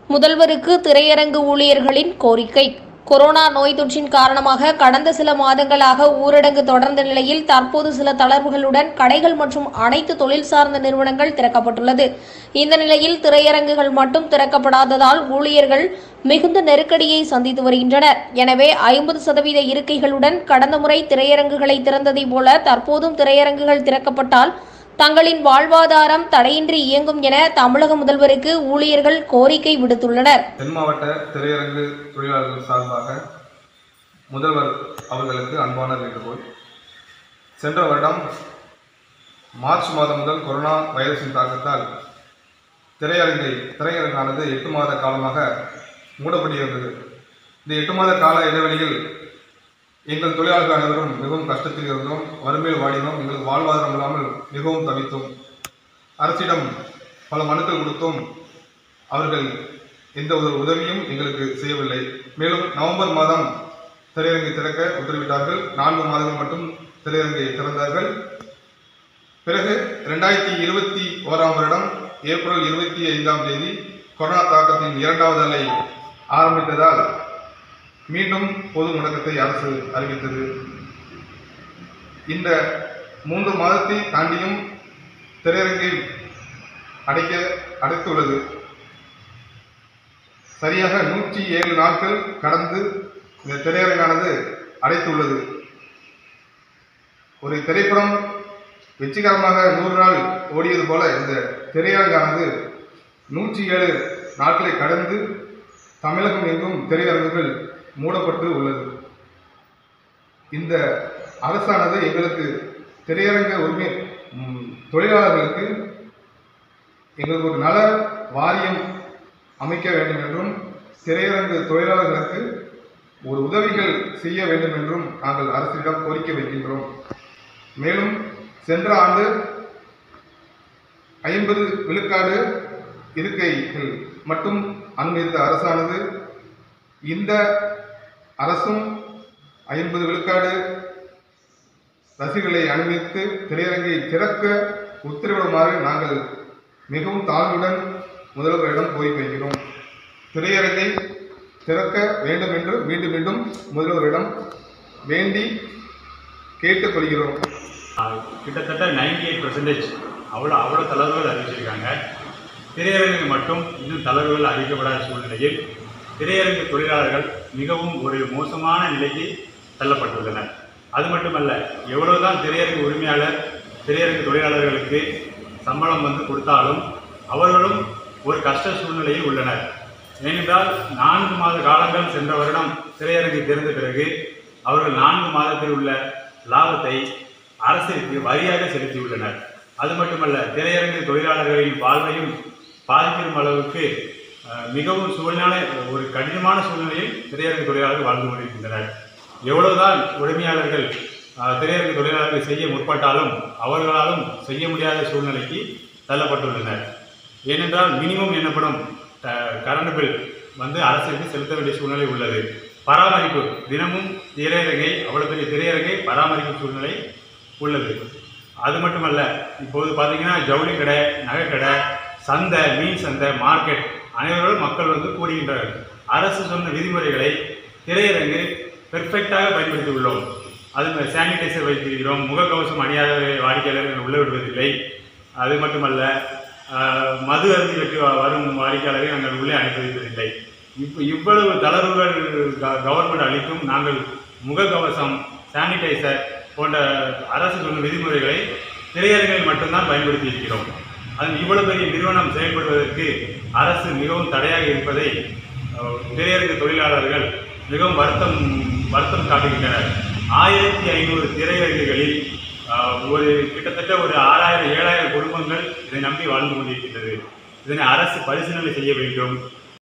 முதல்வருக்கு திரையரங்கு ஊழியர்களின் கோரிக்கை கொரோனா நோய் தொற்றின் காரணமாக கடந்த சில மாதங்களாக ஊரடங்கு தொடர்ந்த நிலையில் தற்போது சில தளர்வுகளுடன் கடைகள் மற்றும் அனைத்து தொழில் சார்ந்த நிறுவனங்கள் திறக்கப்பட்டுள்ளது இந்த நிலையில் திரையரங்குகள் மட்டும் திறக்கப்படாததால் ஊழியர்கள் மிகுந்த நெருக்கடியை சந்தித்து வருகின்றனர் எனவே ஐம்பது சதவீத இருக்கைகளுடன் கடந்த முறை திரையரங்குகளை திறந்ததைப் போல தற்போதும் திரையரங்குகள் திறக்கப்பட்டால் தங்களின் வாழ்வாதாரம் தடையின்றி இயங்கும் என தமிழக முதல்வருக்கு ஊழியர்கள் கோரிக்கை விடுத்துள்ளனர் தென் மாவட்ட திரையரங்கு தொழிலாளர்கள் சார்பாக முதல்வர் அவர்களுக்கு அன்பான வேண்டுகோள் சென்ற வருடம் மார்ச் மாதம் முதல் கொரோனா வைரஸின் தாக்கத்தால் திரையரங்கை திரையரங்கானது எட்டு மாத காலமாக மூடப்பட்டிருந்தது இந்த எட்டு மாத கால இடைவெளியில் எங்கள் தொழிலாளர்கள் அனைவரும் மிகவும் கஷ்டத்தில் இருந்தோம் வறுமையில் வாடினோம் எங்களுக்கு வாழ்வாதாரம் இல்லாமல் மிகவும் தவித்தோம் அரசிடம் பல மனுக்கள் கொடுத்தோம் அவர்கள் எந்த ஒரு உதவியும் எங்களுக்கு செய்யவில்லை மேலும் நவம்பர் மாதம் திரையரங்கை திறக்க உத்தரவிட்டார்கள் நான்கு மாதங்கள் மட்டும் திரையரங்கை திறந்தார்கள் பிறகு ரெண்டாயிரத்தி இருபத்தி ஓராம் வருடம் ஏப்ரல் இருபத்தி ஐந்தாம் தேதி கொரோனா தாக்கத்தின் இரண்டாவது அலை ஆரம்பித்ததால் மீண்டும் பொது முடக்கத்தை அரசு அறிவித்தது இந்த மூன்று மாதத்தை தாண்டியும் திரையரங்கை அடைக்க அடைத்துள்ளது சரியாக நூற்றி ஏழு நாட்கள் கடந்து இந்த திரையரங்கானது அடைத்துள்ளது ஒரு திரைப்படம் வெற்றிகரமாக நூறு நாள் ஓடியது போல இந்த திரையரங்கானது நூற்றி ஏழு நாட்களை கடந்து தமிழகம் எங்கும் திரையரங்குகள் மூடப்பட்டு உள்ளது இந்த அரசானது எங்களுக்கு திரையரங்க உரிமை ம், தொழிலாளர்களுக்கு எங்களுக்கு ஒரு நல வாரியம் அமைக்க வேண்டும் என்றும் திரையரங்கு தொழிலாளர்களுக்கு ஒரு உதவிகள் செய்ய வேண்டும் என்றும் நாங்கள் அரசிடம் கோரிக்கை வைக்கின்றோம் மேலும் சென்ற ஆண்டு ஐம்பது விழுக்காடு இருக்கைகள் மட்டும் அனுமதித்த அரசானது இந்த அரசும் ஐம்பது விழுக்காடு ரசிகர்களை அனுமதித்து திரையரங்கை திறக்க உத்தரவிடுமாறு நாங்கள் மிகவும் தாழ்வுடன் முதல்வரிடம் கோரிக்கை வைக்கிறோம் திரையரங்கை திறக்க வேண்டும் என்று மீண்டும் மீண்டும் முதல்வரிடம் வேண்டி கேட்டுக்கொள்கிறோம் ஆஹ் கிட்டத்தட்ட 98% எயிட் பர்சன்டேஜ் அவ்வளோ அவ்வளோ தளர்வுகள் அறிவிச்சிருக்காங்க திரையரங்குக்கு மட்டும் இன்னும் தளர்வுகள் அறிவிக்கப்படாத சூழ்நிலையில் திரையரங்கு தொழிலாளர்கள் மிகவும் ஒரு மோசமான நிலைக்கு தள்ளப்பட்டுள்ளனர் அது மட்டுமல்ல எவ்வளவுதான் திரையரங்கு உரிமையாளர் திரையரங்கு தொழிலாளர்களுக்கு சம்பளம் வந்து கொடுத்தாலும் அவர்களும் ஒரு கஷ்ட சூழ்நிலையில் உள்ளனர் ஏனென்றால் நான்கு மாத காலங்கள் சென்ற வருடம் திரையரங்கை திறந்த பிறகு அவர்கள் நான்கு மாதத்தில் உள்ள லாபத்தை அரசிற்கு வரியாக செலுத்தியுள்ளனர் அது மட்டுமல்ல திரையரங்கு தொழிலாளர்களின் வாழ்வையும் பாதிக்கும் அளவுக்கு அஹ், மிகவும் சூழ்நிலை ஒரு கடினமான சூழ்நிலையில் திரையரங்கு தொழிலாளர்கள் வாழ்ந்து கொண்டிருக்கின்றனர் எவ்வளவுதான் உரிமையாளர்கள் அஹ், திரையரங்கு தொழிலாளர்கள் செய்ய முற்பட்டாலும் அவர்களாலும் செய்ய முடியாத சூழ்நிலைக்கு தள்ளப்பட்டுள்ளனர் ஏனென்றால் மினிமம் எனப்படும் த- கரண்ட் பில் வந்து அரசுக்கு செலுத்த வேண்டிய சூழ்நிலை உள்ளது பராமரிப்பு தினமும் திரையரங்கை அவ்வளவு பெரிய திரையரங்கை பராமரிக்கும் சூழ்நிலை உள்ளது அது மட்டுமல்ல இப்போது பார்த்தீங்கன்னா ஜவுளி கடை நகைக்கடை சந்தை மீன் சந்தை மார்க்கெட் அனைவரும் மக்கள் வந்து கூடுகின்றனர் அரசு சொன்ன விதிமுறைகளை திரையரங்கு பெர்ஃபெக்டாக பயன்படுத்தி உள்ளோம் அது சானிடைசர் வைத்திருக்கிறோம் முகக்கவசம் அணியாத வாடிக்கையாளர்கள் உள்ள விடுவதில்லை அது மட்டுமல்ல ஆஹ், மது அருந்தி வெற்றி வ- வரும் வாடிக்கையாளரை நாங்கள் உள்ளே அனுமதிப்பதில்லை இப்போ இவ்வளவு தளர்வுகள் க- கவர்மெண்ட் அளித்தும் நாங்கள் முகக்கவசம் சானிடைசர் போன்ற அரசு சொன்ன விதிமுறைகளை திரையரங்கில் மட்டும்தான் பயன்படுத்தி இருக்கிறோம் அது இவ்வளவு பெரிய நிறுவனம் செயல்படுவதற்கு அரசு மிகவும் தடையாக இருப்பதை அஹ், திரையரங்கு தொழிலாளர்கள் மிகவும் வருத்தம் வருத்தம் காட்டுகின்றனர் ஆயிரத்தி ஐநூறு திரையரங்குகளில் ஆஹ், ஒரு கிட்டத்தட்ட ஒரு ஆறாயிரம் ஏழாயிரம் குடும்பங்கள் இதை நம்பி வாழ்ந்து கொண்டிருக்கின்றது இதனை அரசு பரிசீலனை செய்ய வேண்டும்